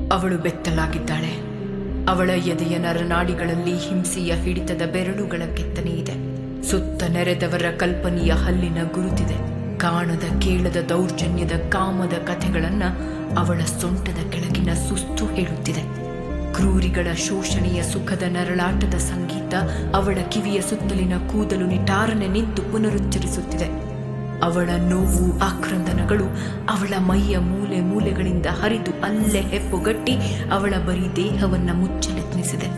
ಅವಳು ಬೆತ್ತಲಾಗಿದ್ದಾಳೆ ಅವಳ ಎದೆಯ ನರನಾಡಿಗಳಲ್ಲಿ ಹಿಂಸೆಯ ಹಿಡಿತದ ಬೆರಳುಗಳ ಕೆತ್ತನೆ ಇದೆ ಸುತ್ತ ನೆರೆದವರ ಕಲ್ಪನೆಯ ಹಲ್ಲಿನ ಗುರುತಿದೆ ಕಾಣದ ಕೇಳದ ದೌರ್ಜನ್ಯದ ಕಾಮದ ಕಥೆಗಳನ್ನ ಅವಳ ಸೊಂಟದ ಕೆಳಗಿನ ಸುಸ್ತು ಹೇಳುತ್ತಿದೆ ಕ್ರೂರಿಗಳ ಶೋಷಣೆಯ ಸುಖದ ನರಳಾಟದ ಸಂಗೀತ ಅವಳ ಕಿವಿಯ ಸುತ್ತಲಿನ ಕೂದಲು ನಿಟಾರನೆ ನಿಂತು ಪುನರುಚ್ಚರಿಸುತ್ತಿದೆ ಅವಳ ನೋವು ಆಕ್ರಂದನಗಳು ಅವಳ ಮೈಯ ಮೂಲೆ ಮೂಲೆಗಳಿಂದ ಹರಿದು ಅಲ್ಲೇ ಹೆಪ್ಪುಗಟ್ಟಿ ಅವಳ ಬರೀ ದೇಹವನ್ನ ಮುಚ್ಚಲೆತ್ನಿಸಿದೆ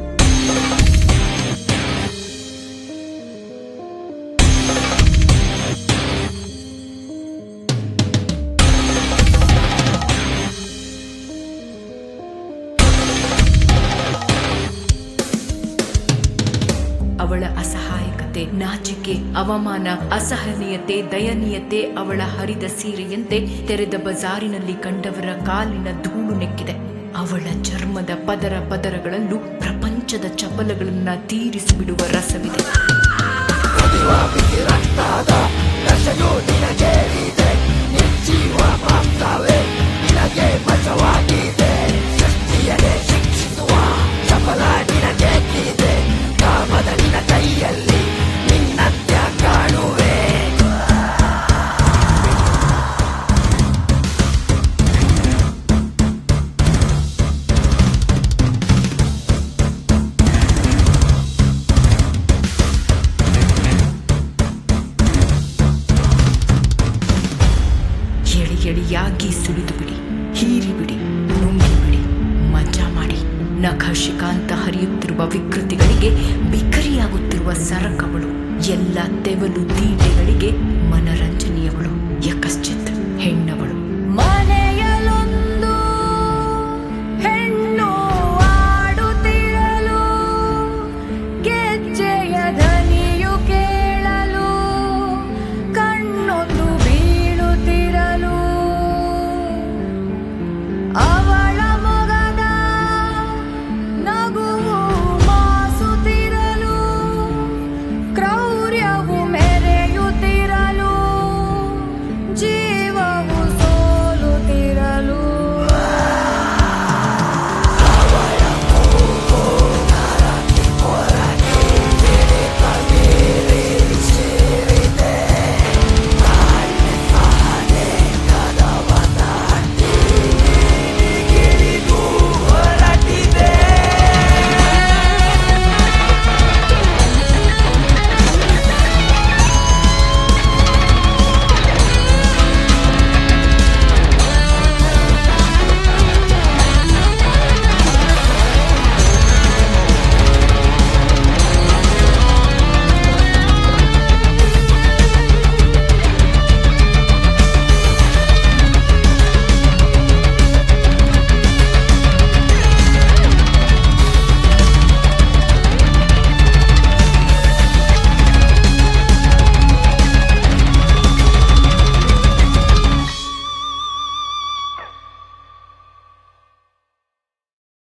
ಅವಳ ಅಸಹಾಯಕತೆ ನಾಚಿಕೆ ಅವಮಾನ ಅಸಹನೀಯತೆ ದಯನೀಯತೆ ಅವಳ ಹರಿದ ಸೀರೆಯಂತೆ ತೆರೆದ ಬಜಾರಿನಲ್ಲಿ ಕಂಡವರ ಕಾಲಿನ ಧೂಳು ನೆಕ್ಕಿದೆ ಅವಳ ಚರ್ಮದ ಪದರ ಪದರಗಳಲ್ಲೂ ಪ್ರಪಂಚದ ಚಪಲಗಳನ್ನ ತೀರಿಸಿಬಿಡುವ ರಸವಿದೆ ಎಳಿ ಎಳಿಯಾಗಿ ಸುಳಿದು ಬಿಡಿ ಹೀರಿ ಬಿಡಿ ನುಂಗಿ ಬಿಡಿ ಮಜಾ ಮಾಡಿ ನಖಶಿಕಾಂತ ಹರಿಯುತ್ತಿರುವ ವಿಕೃತಿಗಳಿಗೆ ಬಿಕರಿಯಾಗುತ್ತಿರುವ ಸರಕವಳು ಎಲ್ಲ ತೆವಲು ತೀಟೆಗಳಿಗೆ